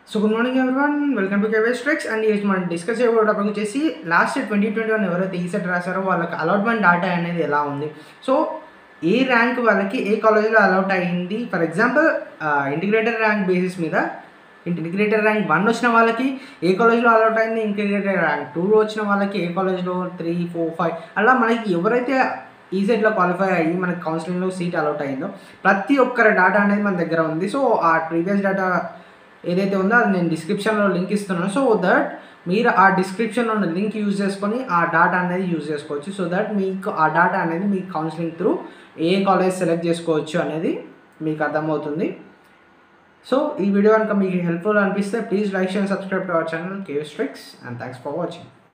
so good morning everyone welcome to కేవే స్ట్రిక్స్ and ఈరోజు మనం డిస్కస్ చేయబోయే టాపిక్ వచ్చేసి లాస్ట్ ట్వంటీ ట్వంటీ వన్ ఎవరైతే ఈ సెట్ రాశారో వాళ్ళకి అలాట్మెంట్ డేటా అనేది ఎలా ఉంది సో ఏ ర్యాంక్ వాళ్ళకి ఏ కాలేజ్లో అలాట్ అయ్యింది for example integrated rank basis మీద ఇంటిగ్రేటెడ్ ర్యాంక్ వన్ వచ్చిన వాళ్ళకి ఏ కాలేజ్లో అలాట్ అయింది ఇంటిగ్రేటెడ్ ర్యాంక్ టూ వచ్చిన వాళ్ళకి ఏ కాలేజ్లో త్రీ ఫోర్ ఫైవ్ అలా మనకి ఎవరైతే ఈ సెట్లో క్వాలిఫై అయ్యి మనకి కౌన్సిలింగ్లో సీట్ అలాట్ అయిందో ప్రతి ఒక్కరి డేటా అనేది మన దగ్గర ఉంది సో ఆ ప్రీవియస్ డేటా ఏదైతే ఉందో అది నేను డిస్క్రిప్షన్లో లింక్ ఇస్తున్నాను సో దట్ మీరు ఆ డిస్క్రిప్షన్లో ఉన్న లింక్ యూజ్ చేసుకొని ఆ డేటా అనేది యూజ్ చేసుకోవచ్చు సో దట్ మీకు ఆ డేటా అనేది మీ కౌన్సిలింగ్ త్రూ ఏ కాలేజ్ సెలెక్ట్ చేసుకోవచ్చు అనేది మీకు అర్థమవుతుంది సో ఈ వీడియో కనుక మీకు హెల్ప్ఫుల్ అనిపిస్తే please like and subscribe to our channel కేవ్ స్ట్రిక్స్ అండ్ థ్యాంక్స్ ఫర్ వాచింగ్